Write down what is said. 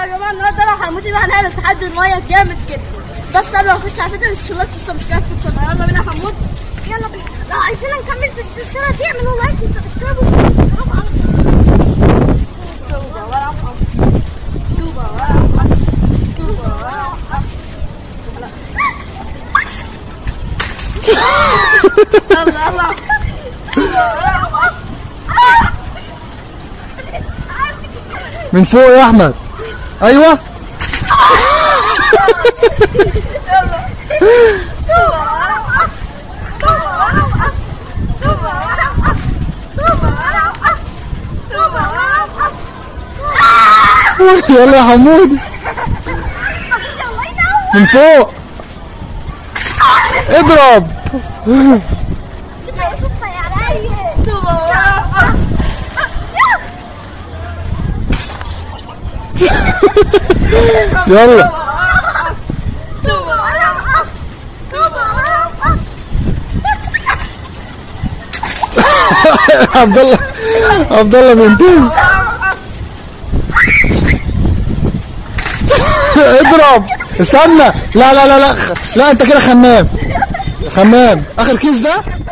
جماعه النهارده انا وحمودي بقى هنعمل تحدي الميه جامد جدا بس قبل ما نخش على فكره الاشتراك لسه مش كافي في القناه يلا بينا يا حمود يلا بينا لو عايزين نكمل في السلسله دي اعملوا لايك وسبسكرايب واشتركوا على توبه ولا قص توبه ولا قص توبه ولا قص يلا يلا توبه ولا قص من فوق يا احمد ايوه يلا يا حمود من فوق اضرب يلا عبد الله عبد الله بينتهي اضرب استنى لا لا لا لا لا انت كده خمام خمام اخر كيس ده